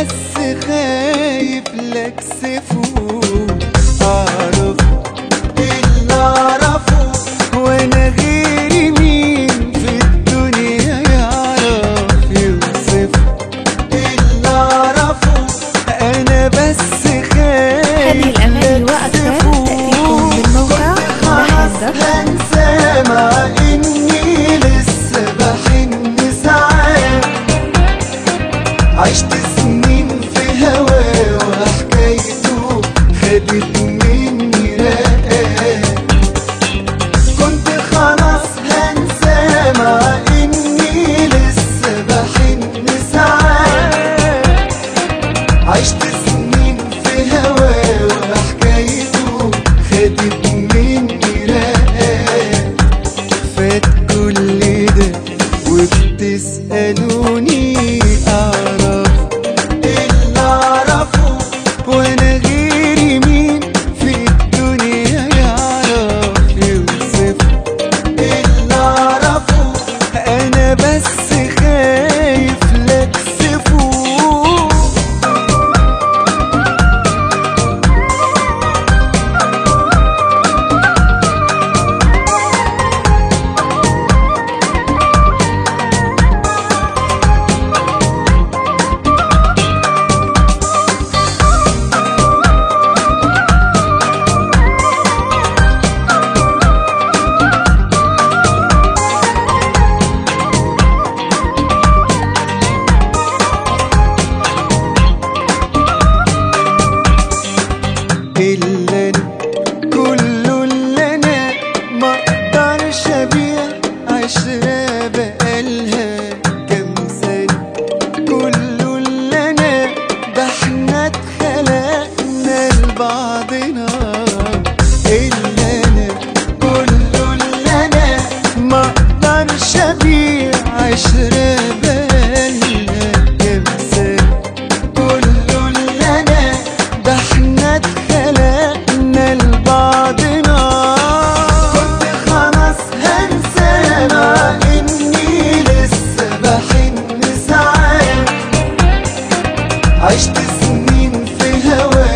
بس خايف لكسفه اعرف اللي اعرفه وانا غيري مين في الدنيا يعرف يوصفه اللي اعرفه انا بس خايف هذه الأماني وأكثر تأتيكم بالموقع خلاص واحد هنسى مع اني لسه بحن ساعات عشت سنين في هوا وحكايته خدت مني رقات كنت خلاص هنسى مع اني لسه بحن ساعات عشت سنين في هوا وحكايته خدت مني رقات فات كل ده وبتسألوني أعرف اللي أعرفه وأنا غيري مين في الدنيا يعرف يوصفه اللي أعرفه أنا بس خايف لكسفه إلا أنا كله اللي أنا ما أقدرش أبيع عشرة بقالها كام سنة كله اللي أنا ده احنا اتخلقنا لبعضنا إلا أنا كله اللي أنا ما أقدرش أبيع عشرة بقالها كام سنة كله اللي أنا ده احنا اتخلقنا لبعضنا كنت خلاص هنسى مع اني لسه بحن ساعات عشت سنين في هوا